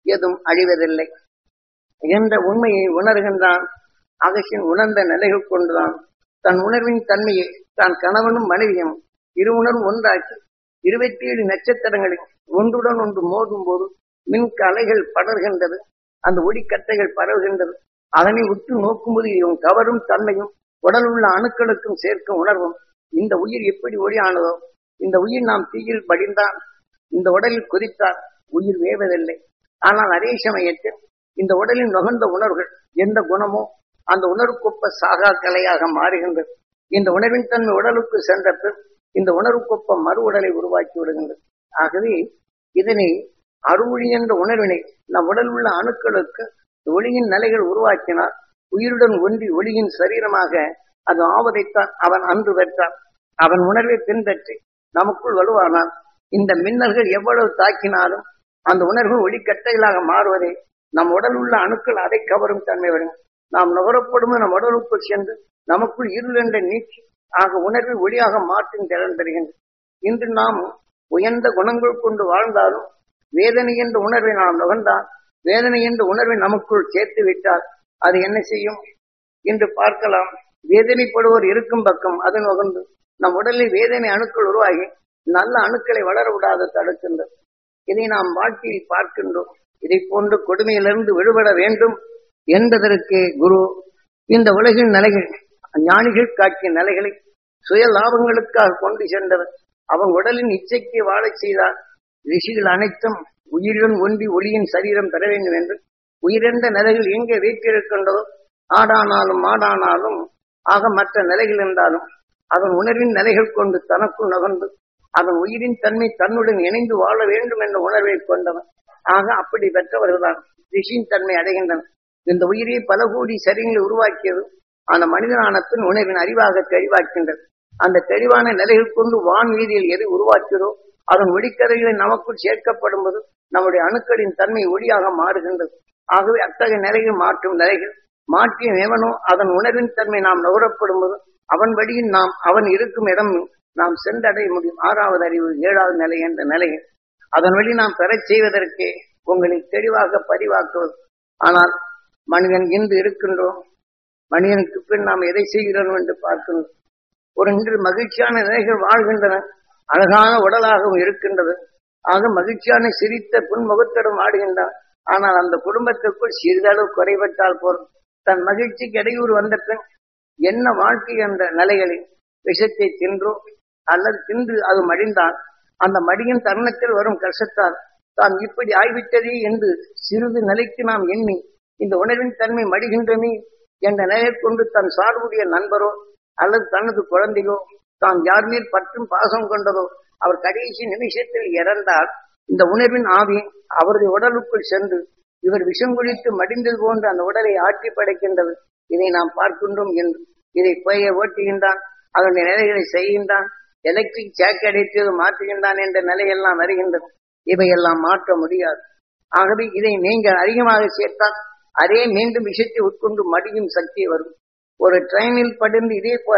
எதுவும் அழிவதில்லை என்ற உண்மையை உணர்கின்றான் அகசின் உணர்ந்த நிலைகள் கொண்டுதான் தன் உணர்வின் தன்மையை தான் கணவனும் மனைவியும் இரு உணர்வும் ஒன்றாக்கி இருபத்தி ஏழு நட்சத்திரங்களில் ஒன்றுடன் ஒன்று மோதும் போது மின் அலைகள் படர்கின்றது அந்த ஒளிக்கட்டைகள் பரவுகின்றது அதனை உற்று நோக்கும்போது இவன் கவரும் தன்மையும் உடல் உள்ள அணுக்களுக்கும் சேர்க்கும் உணர்வும் இந்த உயிர் எப்படி ஒளியானதோ இந்த உயிர் நாம் தீயில் படிந்தால் இந்த உடலில் கொதித்தால் உயிர் வேவதில்லை ஆனால் அதே சமயத்தில் இந்த உடலில் நுகர்ந்த உணர்வுகள் எந்த குணமோ அந்த உணர்வுக்கொப்ப சாகா கலையாக மாறுகின்றது இந்த உணர்வின் தன்மை உடலுக்கு சென்ற பின் இந்த உணர்வுக்கொப்ப மறு உடலை உருவாக்கி விடுகின்றது ஆகவே இதனை அருளி என்ற உணர்வினை நம் உடல் உள்ள அணுக்களுக்கு ஒளியின் நிலைகள் உருவாக்கினால் உயிருடன் ஒன்றி ஒளியின் சரீரமாக அது ஆவதைத்தான் அவன் அன்று பெற்றான் அவன் உணர்வை பின்பற்றி நமக்குள் வலுவானால் இந்த மின்னல்கள் எவ்வளவு தாக்கினாலும் அந்த உணர்வு ஒளிக்கட்டைகளாக மாறுவதை நம் உடல் உள்ள அணுக்கள் அதை கவரும் தன்மை வரும் நாம் நுகரப்படும் நம் உடலுக்குள் சென்று நமக்குள் இருள் என்ற நீக்கி ஆக உணர்வை ஒளியாக மாற்றும் திறன் பெறுகின்றது இன்று நாம் உயர்ந்த குணங்கள் கொண்டு வாழ்ந்தாலும் வேதனை என்ற உணர்வை நாம் நுகர்ந்தால் வேதனை என்ற உணர்வை நமக்குள் சேர்த்து விட்டால் அது என்ன செய்யும் என்று பார்க்கலாம் வேதனைப்படுவோர் இருக்கும் பக்கம் அது நுகர்ந்து நம் உடலில் வேதனை அணுக்கள் உருவாகி நல்ல அணுக்களை வளர விடாத தடுக்கின்றது இதை நாம் வாழ்க்கையில் பார்க்கின்றோம் இதை போன்ற கொடுமையிலிருந்து விடுபட வேண்டும் என்பதற்கு குரு இந்த உலகின் நிலைகள் ஞானிகள் காட்டிய நிலைகளை சுய லாபங்களுக்காக கொண்டு சென்றவர் அவன் உடலின் இச்சைக்கு வாழச் செய்தார் ரிஷிகள் அனைத்தும் உயிருடன் ஒன்றி ஒளியின் சரீரம் பெற வேண்டும் என்று உயிரென்ற நிலைகள் எங்கே வீட்டிருக்கின்றதோ ஆடானாலும் மாடானாலும் ஆக மற்ற நிலைகள் இருந்தாலும் அதன் உணர்வின் நிலைகள் கொண்டு தனக்குள் நகர்ந்து அதன் உயிரின் தன்மை தன்னுடன் இணைந்து வாழ வேண்டும் என்ற உணர்வை கொண்டவன் ஆக அப்படி பெற்றவர்கள்தான் ரிஷியின் தன்மை அடைகின்றனர் இந்த உயிரை பல கோடி சரியங்களை உருவாக்கியது அந்த மனிதனான பின் உணர்வின் அறிவாக தெளிவாக்கின்றது அந்த தெளிவான நிலைகள் கொண்டு வான் வீதியில் எது உருவாக்கிறதோ அதன் ஒளிக்கதைகளை நமக்குள் சேர்க்கப்படும் போது நம்முடைய அணுக்களின் தன்மை ஒளியாக மாறுகின்றது ஆகவே அத்தகைய நிலைகள் மாற்றும் நிலைகள் மாற்றிய எவனோ அதன் உணர்வின் தன்மை நாம் நுகரப்படும் போது அவன் வழியில் நாம் அவன் இருக்கும் இடம் நாம் சென்றடைய முடியும் ஆறாவது அறிவு ஏழாவது நிலை என்ற நிலையில் அதன் வழி நாம் பெறச் செய்வதற்கு உங்களை தெளிவாக பதிவாக்குவது ஆனால் மனிதன் இன்று இருக்கின்றோம் மனிதனுக்கு பின் நாம் எதை செய்கிறோம் என்று பார்க்கின்றோம் ஒரு இன்று மகிழ்ச்சியான நிலைகள் வாழ்கின்றன அழகான உடலாகவும் இருக்கின்றது ஆக மகிழ்ச்சியான சிரித்த புன்முகத்துடன் ஆடுகின்றன ஆனால் அந்த குடும்பத்திற்குள் சிறிதளவு குறைபட்டால் போதும் தன் மகிழ்ச்சிக்கு இடையூறு வந்த பின் என்ன வாழ்க்கை என்ற நிலைகளில் விஷத்தை தின்றோ அல்லது தின்று அது மடிந்தால் அந்த மடியின் தருணத்தில் வரும் கஷ்டத்தால் தான் இப்படி ஆய்விட்டதே என்று சிறிது நிலைக்கு நாம் எண்ணி இந்த உணர்வின் தன்மை மடிகின்றமே என்ற நிலையை கொண்டு தன் சார்புடைய நண்பரோ அல்லது தனது குழந்தையோ தான் யார் மேல் பற்றும் பாசம் கொண்டதோ அவர் கடைசி நிமிஷத்தில் இறந்தால் இந்த உணர்வின் ஆவி அவருடைய உடலுக்குள் சென்று இவர் விஷம் குளித்து மடிந்தது போன்று அந்த உடலை ஆட்சி படைக்கின்றது இதை நாம் பார்க்கின்றோம் என்று இதை புகையை ஓட்டுகின்றான் அதனுடைய நிலைகளை செய்கின்றான் எலக்ட்ரிக் சேக் அடித்தது மாற்றுகின்றான் என்ற நிலையெல்லாம் வருகின்றது இவையெல்லாம் மாற்ற முடியாது ஆகவே இதை நீங்கள் அதிகமாக சேர்த்தால் அதே மீண்டும் விஷயத்தை உட்கொண்டு மடியும் சக்தி வரும் ஒரு ட்ரெயினில் படிந்து இதே போல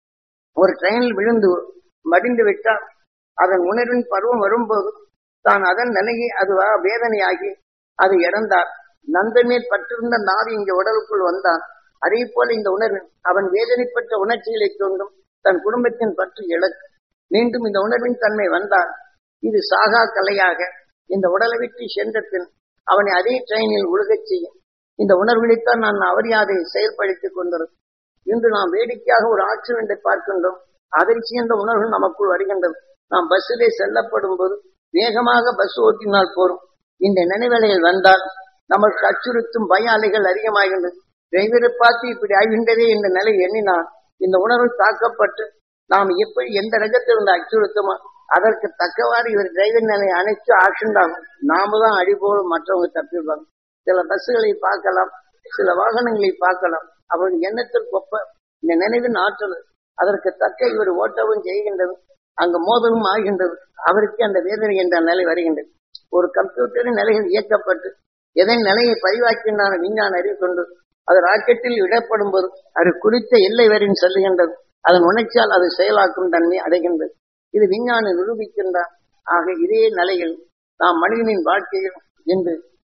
ஒரு ட்ரெயினில் விழுந்து மடிந்து விட்டால் அதன் உணர்வின் பருவம் வரும்போது தான் அதன் நிலையை அது வேதனையாகி அது இறந்தார் நந்தமேல் பற்றிருந்த நாவி இங்க உடலுக்குள் வந்தான் அதே போல இந்த உணர்வு அவன் வேதனைப்பட்ட உணர்ச்சிகளை கொண்டும் தன் குடும்பத்தின் பற்றி இழக்கு மீண்டும் இந்த உணர்வின் தன்மை வந்தான் இது சாகா கலையாக இந்த உடலை விட்டு சென்ற பின் அவனை அதே ட்ரெயினில் உழுகச் செய்யும் இந்த உணர்வுகளைத்தான் நான் அவரியாதை செயல்படுத்திக் கொண்டிருக்கும் இன்று நாம் வேடிக்கையாக ஒரு ஆக்சிடென்டை பார்க்கின்றோம் அதிர்ச்சி என்ற உணர்வு நமக்குள் வருகின்றது நாம் பஸ்ஸிலே செல்லப்படும் போது வேகமாக பஸ் ஓட்டினால் போரும் இந்த நினைவலைகள் வந்தால் நமக்கு அச்சுறுத்தும் பய அலைகள் அதிகமாகின்றது டிரைவரை பார்த்து இப்படி ஆகின்றதே என்ற நிலை எண்ணினால் இந்த உணர்வு தாக்கப்பட்டு நாம் எப்படி எந்த ரகத்தில் இருந்த அச்சுறுத்துமோ அதற்கு தக்கவாறு இவர் டிரைவர் நிலையை அணைத்து ஆக்சிடென்ட் நாம தான் அடிபோலும் மற்றவங்க தப்பிப்பாங்க சில பஸ்ஸுகளை பார்க்கலாம் சில வாகனங்களை பார்க்கலாம் அவர்கள் எண்ணத்திற்கு ஒப்ப இந்த நினைவின் ஆற்றல் அதற்கு தக்க இவர் ஓட்டவும் செய்கின்றது அங்கு மோதலும் ஆகின்றது அவருக்கு அந்த வேதனை என்ற நிலை வருகின்றது ஒரு கம்ப்யூட்டரின் நிலையில் இயக்கப்பட்டு எதன் நிலையை பதிவாக்கின்றான விஞ்ஞான அறிவு கொண்டு அது ராக்கெட்டில் விடப்படும் போது அது குறித்த எல்லை வரையும் செல்லுகின்றது அதன் உணர்ச்சியால் அது செயலாக்கும் தன்மை அடைகின்றது இது விஞ்ஞானம் நிரூபிக்கின்றான் ஆக இதே நிலையில் நாம் மனிதனின் வாழ்க்கையில் இன்று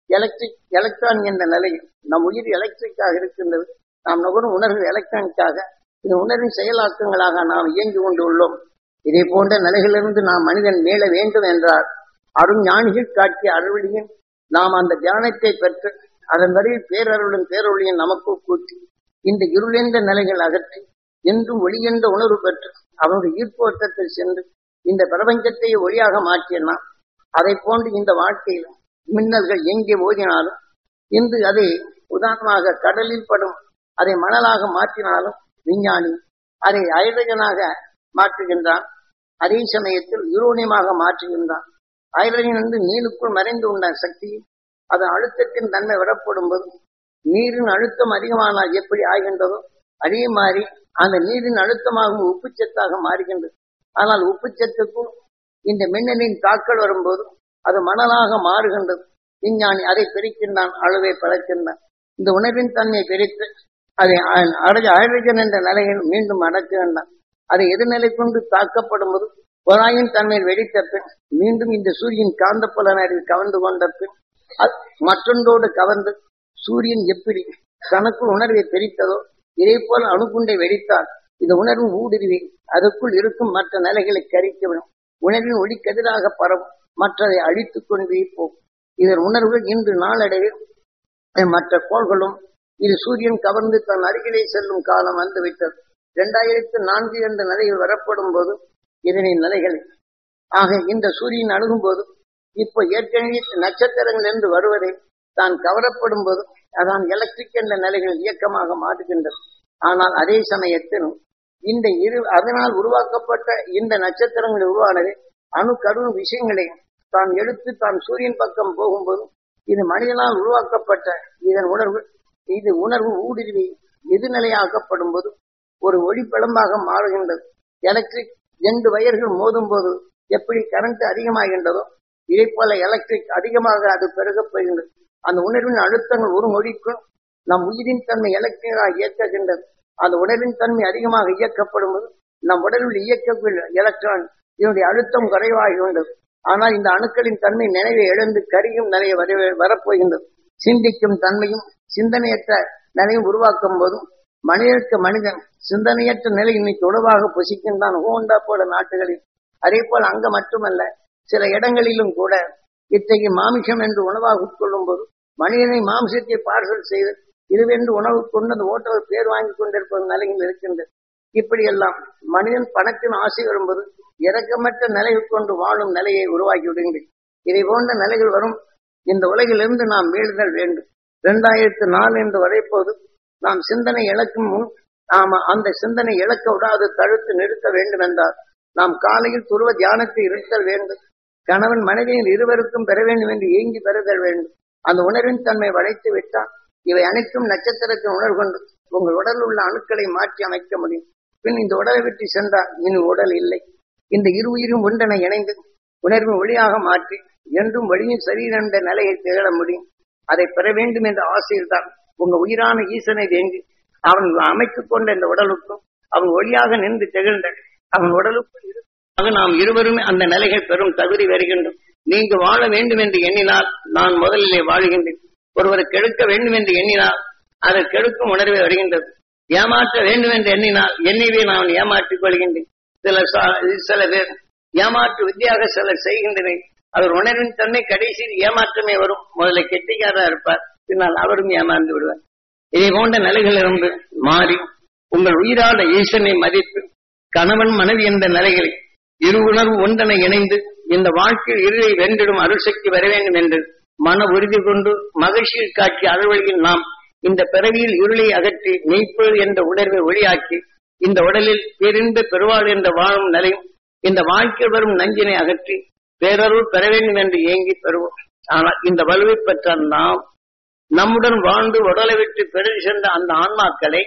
எலக்ட்ரிக் எலக்ட்ரான் என்ற நிலையில் நம் உயிர் எலக்ட்ரிக்காக இருக்கின்றது நாம் நுகரும் உணர்வு எலக்ட்ரானிக்காக இந்த உணர்வின் செயலாக்கங்களாக நாம் இயங்கி கொண்டு உள்ளோம் இதே போன்ற நிலைகளிலிருந்து நாம் மனிதன் மீள வேண்டும் என்றால் அருஞானிகள் காட்டிய அருள்வழியின் நாம் அந்த தியானத்தை பெற்று அதன் வரையில் பேரருளும் பேரொழியும் நமக்கு கூட்டி இந்த இருளென்ற நிலைகள் அகற்றி என்றும் ஒளியென்ற உணர்வு பெற்று அவனுடைய ஈர்ப்போட்டத்தில் சென்று இந்த பிரபஞ்சத்தை ஒளியாக மாற்றிய நாம் அதை போன்று இந்த வாழ்க்கையில் மின்னல்கள் எங்கே ஓதினாலும் இன்று அதை உதாரணமாக கடலில் படும் அதை மணலாக மாற்றினாலும் விஞ்ஞானி அதை ஹைட்ரஜனாக மாற்றுகின்றான் அதே சமயத்தில் யூரோனியமாக மாற்றுகின்றான் ஹைட்ரஜன் வந்து நீருக்குள் மறைந்து உள்ள சக்தி அதன் அழுத்தத்தின் தன்மை விடப்படும் போது நீரின் அழுத்தம் அதிகமானால் எப்படி ஆகின்றதோ அதே மாதிரி அந்த நீரின் அழுத்தமாகவும் உப்புச்சத்தாக மாறுகின்றது ஆனால் உப்புச்சத்துக்கும் இந்த மின்னலின் தாக்கல் வரும்போது அது மணலாக மாறுகின்றது விஞ்ஞானி அதை பிரிக்கின்றான் அளவை பழக்கின்றான் இந்த உணர்வின் தன்மை பிரித்து அதை ஹைட்ரஜன் என்ற நிலையில் மீண்டும் அடக்குகின்றான் அதை எதிர்நிலை கொண்டு தாக்கப்படும் போது குழாயின் தன்மையில் வெடித்த பின் மீண்டும் இந்த சூரியன் காந்த புலனறிவில் கவர்ந்து கொண்ட பின் மற்றொன்றோடு கவர்ந்து சூரியன் எப்படி தனக்குள் உணர்வை பிரித்ததோ இதே போல அணுகுண்டை வெடித்தால் இந்த உணர்வு ஊடுருவி அதற்குள் இருக்கும் மற்ற நிலைகளை கரித்துவிடும் உணர்வின் ஒளிக்கெதிராக பரவும் மற்றதை அழித்துக் கொண்டே போகும் இதன் உணர்வுகள் இன்று நாளடைவில் மற்ற கோள்களும் இது சூரியன் கவர்ந்து தன் அருகிலே செல்லும் காலம் வந்துவிட்டது இரண்டாயிரத்து நான்கு என்ற நிலையில் வரப்படும் போது இதனின் நிலைகள் ஆக இந்த சூரியன் அணுகும் போது இப்போ ஏற்கனவே நட்சத்திரங்கள் என்று வருவதை தான் கவரப்படும் போது அதான் எலக்ட்ரிக் என்ற நிலைகள் இயக்கமாக மாறுகின்றது ஆனால் அதே சமயத்தில் இந்த இரு அதனால் உருவாக்கப்பட்ட இந்த நட்சத்திரங்கள் உருவானது அணு கரு விஷயங்களை தான் எடுத்து தான் சூரியன் பக்கம் போகும்போது இது மனிதனால் உருவாக்கப்பட்ட இதன் உணர்வு இது உணர்வு ஊடுருவி எதிர்நிலையாக்கப்படும் போது ஒரு ஒளிப்படமாக மாறுகின்றது எலக்ட்ரிக் ரெண்டு வயர்கள் மோதும் போது எப்படி கரண்ட் அதிகமாகின்றதோ இதே போல எலக்ட்ரிக் அதிகமாக அது பெருகப் போகின்றது அந்த உணர்வின் அழுத்தங்கள் ஒரு மொழிக்கும் நம் உயிரின் தன்மை எலக்ட்ரிக்காக இயக்குகின்றது அந்த உணர்வின் தன்மை அதிகமாக இயக்கப்படும் போது நம் உடலில் இயக்கக்கூடிய எலக்ட்ரான் இதனுடைய அழுத்தம் குறைவாகின்றது ஆனால் இந்த அணுக்களின் தன்மை நினைவை இழந்து கரியும் நிலையை வர வரப்போகின்றது சிந்திக்கும் தன்மையும் சிந்தனையற்ற நிலையும் உருவாக்கும் போதும் மனிதனுக்கு மனிதன் சிந்தனையற்ற நிலை இன்னைக்கு உணவாக புசிக்கின்றான் ஹோண்டா போல நாட்டுகளில் அதே போல் அங்க மட்டுமல்ல சில இடங்களிலும் கூட இத்தகைய மாமிசம் என்று உணவாக உட்கொள்ளும் போது மனிதனை மாமிசத்தை பார்சல் செய்து இதுவென்று உணவு கொண்டு அந்த ஓட்டவர் பேர் வாங்கி கொண்டிருப்பது நிலையில் இருக்கின்றது இப்படியெல்லாம் மனிதன் பணத்தின் ஆசை வரும்போது இறக்கமற்ற நிலையை கொண்டு வாழும் நிலையை உருவாக்கி விடுங்கள் இதை போன்ற நிலைகள் வரும் இந்த உலகிலிருந்து நாம் மீளுதல் வேண்டும் இரண்டாயிரத்து நாலு என்று வரைப்போது நாம் சிந்தனை இழக்கும் முன் நாம அந்த சிந்தனை இழக்க விடாது தடுத்து நிறுத்த வேண்டும் என்றால் நாம் காலையில் துருவ தியானத்தை இருத்தல் வேண்டும் கணவன் மனைவியின் இருவருக்கும் பெற வேண்டும் என்று ஏங்கி பெறுதல் வேண்டும் அந்த உணர்வின் தன்மை வளைத்து விட்டால் இவை அனைத்தும் நட்சத்திரத்தின் உணர்வு கொண்டு உங்கள் உடலில் உள்ள அணுக்களை மாற்றி அமைக்க முடியும் பின் இந்த உடலை விட்டு சென்றால் இனி உடல் இல்லை இந்த இரு உயிரும் ஒன்றென இணைந்து உணர்வின் ஒளியாக மாற்றி என்றும் வழியும் சரீரென்ற நிலையை திகழ முடியும் அதை பெற வேண்டும் என்ற ஆசையில் தான் உங்க உயிரான ஈசனை வேண்டி அவன் அமைத்துக் கொண்ட இந்த உடலுக்கும் அவன் ஒளியாக நின்று திகழ்ந்த அவன் உடலுக்குள் இருக்க நாம் இருவருமே அந்த நிலைகள் பெறும் தகுதி வருகின்றோம் நீங்க வாழ வேண்டும் என்று எண்ணினால் நான் முதலிலே வாழுகின்றேன் ஒருவரை கெடுக்க வேண்டும் என்று எண்ணினால் அதை கெடுக்கும் உணர்வே வருகின்றது ஏமாற்ற வேண்டும் என்று எண்ணினால் என்னைவே நான் ஏமாற்றிக் கொள்கின்றேன் சில சில பேர் ஏமாற்று வித்தியாக சிலர் செய்கின்றனர் அவர் உணர்வின் தன்மை கடைசியில் ஏமாற்றமே வரும் முதல்ல கெட்டிக்காரா இருப்பார் பின்னால் அவரும் ஏமாந்து விடுவார் இதை போன்ற நிலைகளிலிருந்து மாறி உங்கள் உயிரான ஈசனை மதித்து கணவன் மனைவி என்ற நிலைகளை இரு உணர்வு ஒன்றனை இணைந்து இந்த வாழ்க்கையில் இருளை வென்றிடும் அருள்சக்தி வர வேண்டும் என்று மன உறுதி கொண்டு மகிழ்ச்சியில் காட்டிய அறுவழியில் நாம் இந்த பிறவியில் இருளை அகற்றி மெய்ப்பொருள் என்ற உணர்வை ஒளியாக்கி இந்த உடலில் பெரிந்த பெருவாள் என்ற வாழும் நிலையும் இந்த வாழ்க்கையில் வரும் நஞ்சினை அகற்றி பேரருள் பெற வேண்டும் என்று ஏங்கி பெறுவோம் ஆனால் இந்த வலுவை பெற்ற நாம் நம்முடன் வாழ்ந்து உடலை விட்டு பெருகி சென்ற அந்த ஆன்மாக்களை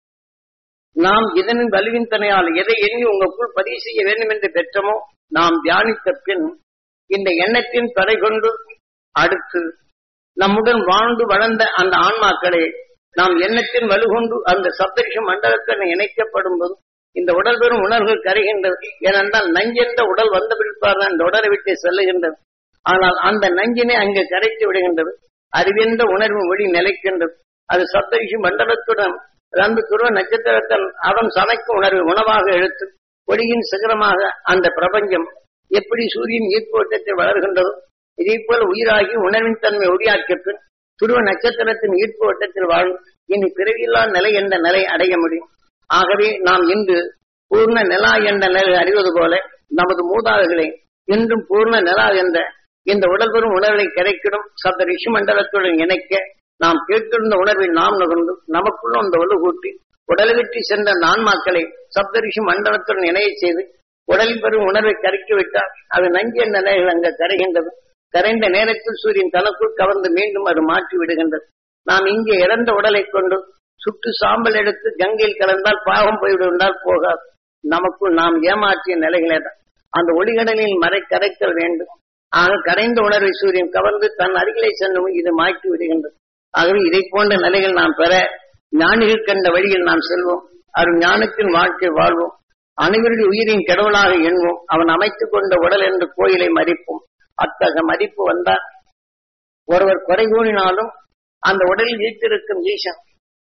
நாம் இதனின் வலுவின் தனையால் எதை எண்ணி உங்களுக்குள் பதிவு செய்ய வேண்டும் என்று பெற்றமோ நாம் தியானித்த பின் இந்த எண்ணத்தின் தடை கொண்டு அடுத்து நம்முடன் வாழ்ந்து வளர்ந்த அந்த ஆன்மாக்களை நாம் எண்ணத்தின் வலுகொண்டு அந்த சப்தரிஷ மண்டலத்தில் இணைக்கப்படும் போது இந்த உடல் பெறும் உணர்வுகள் கரைகின்றது ஏனென்றால் நஞ்சென்ற உடல் வந்த பிற்பாடு இந்த உடலை விட்டு செல்லுகின்றது ஆனால் அந்த நஞ்சினை அங்கு கரைத்து விடுகின்றது அறிவென்ற உணர்வு ஒளி நிலைக்கின்றது அது சப்தரிஷி மண்டலத்துடன் அந்த துருவ நட்சத்திரத்தன் அவன் சமைக்கும் உணர்வு உணவாக எடுத்து ஒளியின் சிகரமாக அந்த பிரபஞ்சம் எப்படி சூரியன் ஈர்ப்பு வட்டத்தில் வளர்கின்றதோ இதே போல உயிராகி உணர்வின் தன்மை ஒளியாக்கிய பின் துருவ நட்சத்திரத்தின் ஈர்ப்பு வட்டத்தில் வாழும் இனி பிறவில்லா நிலை என்ற நிலை அடைய முடியும் ஆகவே நாம் இன்று பூர்ண நிலா என்ற நிலை அறிவது போல நமது மூதாதைகளை இன்றும் பூர்ண நிலா என்ற இந்த உடல் பெறும் உணர்வை கிடைக்கிடும் சப்த ரிஷி மண்டலத்துடன் இணைக்க நாம் கேட்டிருந்த உணர்வை நாம் நுகர்ந்து நமக்குள்ள அந்த ஒழு கூட்டி உடலை விட்டு சென்ற நான்மாக்களை சப்த ரிஷி மண்டலத்துடன் இணைய செய்து உடலில் பெறும் உணர்வை கரைக்கி விட்டால் அது நஞ்சு என்ற நிலைகள் அங்கு கரைகின்றது கரைந்த நேரத்தில் சூரியன் தனக்குள் கவர்ந்து மீண்டும் அது மாற்றி விடுகின்றது நாம் இங்கே இறந்த உடலை கொண்டு சுட்டு சாம்பல் எடுத்து கங்கையில் கலந்தால் பாவம் போய்விடுவதால் போகாது நமக்குள் நாம் ஏமாற்றிய நிலைகளே தான் அந்த ஒளிகடலில் மறை கரைத்தல் வேண்டும் ஆக கரைந்த உணர்வை சூரியன் கவர்ந்து தன் அருகிலே சென்று இது மாற்றி விடுகின்றது ஆகவே இதை போன்ற நிலைகள் நாம் பெற ஞானிகள் கண்ட வழியில் நாம் செல்வோம் அருள் ஞானத்தின் வாழ்க்கை வாழ்வோம் அனைவருடைய உயிரின் கடவுளாக எண்ணுவோம் அவன் அமைத்துக் கொண்ட உடல் என்று கோயிலை மதிப்போம் அத்தகைய மதிப்பு வந்தால் ஒருவர் குறை கூறினாலும் அந்த உடலில் வீட்டிருக்கும் ஈசன்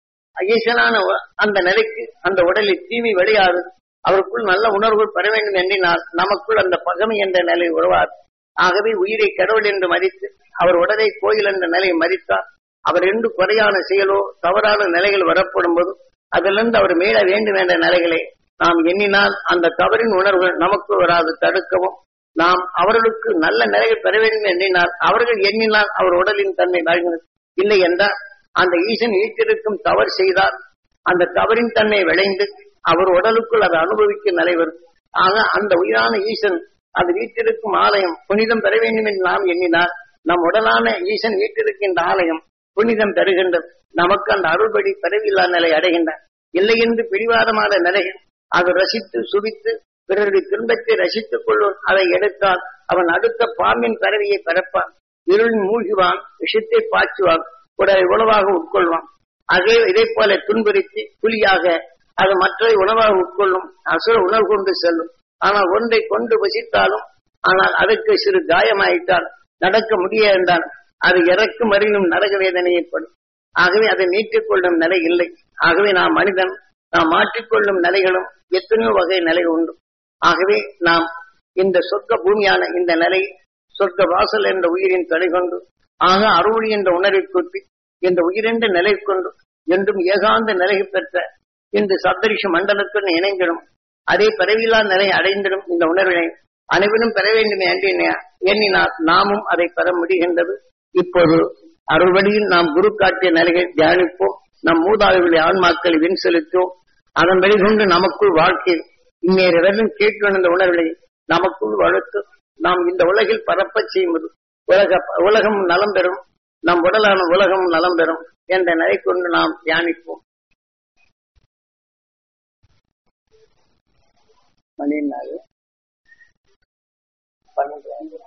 ஈசனான அந்த நிலைக்கு அந்த உடலில் தீமை விளையாது அவருக்குள் நல்ல உணர்வுகள் பெற வேண்டும் என்றினால் நமக்குள் அந்த பகமை என்ற நிலை உருவாது ஆகவே உயிரை கடவுள் என்று மதித்து அவர் உடலை கோயில் என்ற நிலையை மதித்தார் அவர் என்று குறையான செயலோ தவறான நிலைகள் வரப்படும் போது அதிலிருந்து அவர் மீள வேண்டும் என்ற நிலைகளை நாம் எண்ணினால் அந்த தவறின் உணர்வுகள் நமக்கு வராது தடுக்கவும் நாம் அவர்களுக்கு நல்ல நிலையை பெற வேண்டும் எண்ணினால் அவர்கள் எண்ணினால் அவர் உடலின் தன்மை வாழ்கிறது இல்லை என்றால் அந்த ஈசன் ஈட்டிருக்கும் தவறு செய்தால் அந்த தவறின் தன்மை விளைந்து அவர் உடலுக்குள் அதை அனுபவிக்கும் நிலை வரும் ஆக அந்த உயிரான ஈசன் அது வீட்டிருக்கும் ஆலயம் புனிதம் பெற வேண்டும் என்று நாம் எண்ணினால் நம் உடலான ஈசன் வீட்டிருக்கின்ற ஆலயம் புனிதம் பெறுகின்றது நமக்கு அந்த அருள்படி பெறவில்லா நிலை அடைகின்றார் இல்லை என்று பிடிவாதமான நிலையில் அது ரசித்து சுவித்து பிறருடைய துன்பத்தை ரசித்துக் கொள்ளும் அதை எடுத்தால் அவன் அடுத்த பாம்பின் பறவையை பிறப்பான் இருளின் மூழ்குவான் விஷத்தை பாய்ச்சுவான் உடலை உணவாக உட்கொள்வான் அதே இதை போல துன்புறுத்தி புலியாக அது மற்றதை உணவாக உட்கொள்ளும் அசுர உணவு கொண்டு செல்லும் ஆனால் ஒன்றை கொண்டு வசித்தாலும் ஆனால் அதற்கு சிறு காயமாயிட்டால் நடக்க முடியாது என்றால் அது இறக்கும் வரையிலும் நரக வேதனை ஏற்படும் ஆகவே அதை நீட்டிக் கொள்ளும் நிலை இல்லை ஆகவே நாம் மனிதன் நாம் மாற்றிக்கொள்ளும் நிலைகளும் எத்தனையோ வகை நிலை உண்டு ஆகவே நாம் இந்த சொர்க்க பூமியான இந்த நிலை சொர்க்க வாசல் என்ற உயிரின் தடை கொண்டு ஆக அருளி என்ற உணர்வை கூட்டி இந்த உயிரென்ற நிலை கொண்டு என்றும் ஏகாந்த நிலை பெற்ற இந்த சப்தரிஷ மண்டலத்துடன் இணைந்திடும் அதே பிறவில்லா நிலை அடைந்திடும் இந்த உணர்வினை அனைவரும் பெற வேண்டும் என்று எண்ணினால் நாமும் அதை பெற முடிகின்றது இப்போது அருள்வழியில் நாம் குரு காட்டிய நிலையை தியானிப்போம் நம் மூதாதைகளை ஆன்மாக்களை வின் செலுத்தோம் அதன் வெளிகொண்டு நமக்குள் வாழ்க்கையில் இந்நேரம் கேட்டு இந்த உணர்வுகளை நமக்குள் வளர்த்து நாம் இந்த உலகில் பரப்ப செய்வது உலக உலகம் நலம் பெறும் நம் உடலான உலகம் நலம் பெறும் என்ற நிலை கொண்டு நாம் தியானிப்போம் மணி நாள் பன்னெண்டு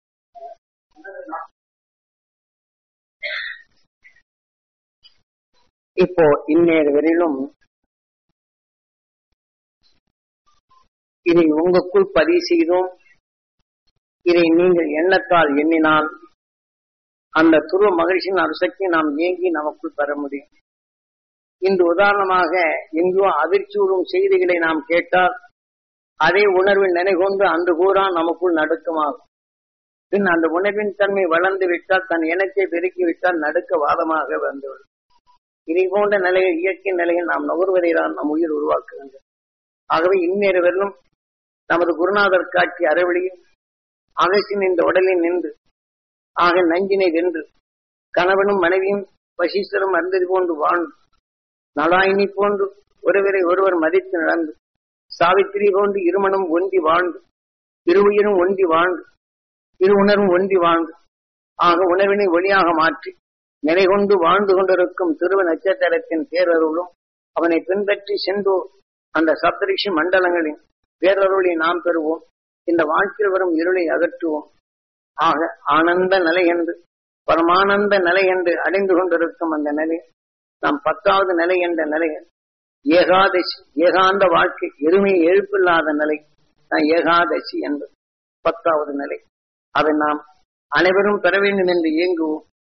இப்போ இந்நேர வரையிலும் இதை உங்களுக்குள் பதிவு செய்தோம் இதை நீங்கள் எண்ணத்தால் எண்ணினால் அந்த துருவ மகிழ்ச்சியின் அரசக்தி நாம் ஏங்கி நமக்குள் பெற முடியும் இன்று உதாரணமாக எங்கோ அதிர்ச்சியூறும் செய்திகளை நாம் கேட்டால் அதே உணர்வின் நினைகொண்டு அன்று கூறா நமக்குள் நடுக்கமாகும் பின் அந்த உணர்வின் தன்மை வளர்ந்து விட்டால் தன் இனத்தை பெருக்கி விட்டால் நடுக்க வாதமாக வந்துவிடும் இதை போன்ற நிலையில் இயற்கை நிலையில் நாம் நுகர்வதை தான் நம் உயிர் உருவாக்குகின்றது ஆகவே இந்நேர வெல்லும் நமது குருநாதர் காட்சி அறவழியில் அகசின் இந்த உடலில் நின்று ஆக நஞ்சினை வென்று கணவனும் மனைவியும் வசீஸ்வரம் அருந்தது போன்று வாழ்ந்து நலாயினி போன்று ஒருவரை ஒருவர் மதித்து நடந்து சாவித்திரி போன்று இருமணம் ஒன்றி வாழ்ந்து இருவுயிரும் ஒன்றி வாழ்ந்து இரு உணர்வும் ஒன்றி வாழ்ந்து ஆக உணர்வினை ஒளியாக மாற்றி நிலை கொண்டு வாழ்ந்து கொண்டிருக்கும் திருவ நட்சத்திரத்தின் பேரருளும் அவனை பின்பற்றி சென்றோர் அந்த சப்தரிஷி மண்டலங்களின் பேரருளை நாம் பெறுவோம் இந்த வாழ்க்கையில் வரும் இருளை அகற்றுவோம் ஆக ஆனந்த நிலை என்று பரமானந்த நிலை என்று அடைந்து கொண்டிருக்கும் அந்த நிலை நாம் பத்தாவது நிலை என்ற நிலையில் ஏகாதசி ஏகாந்த வாழ்க்கை எருமை எழுப்பில்லாத நிலை நான் ஏகாதசி என்று பத்தாவது நிலை அதை நாம் அனைவரும் பெற வேண்டும் என்று இயங்குவோம்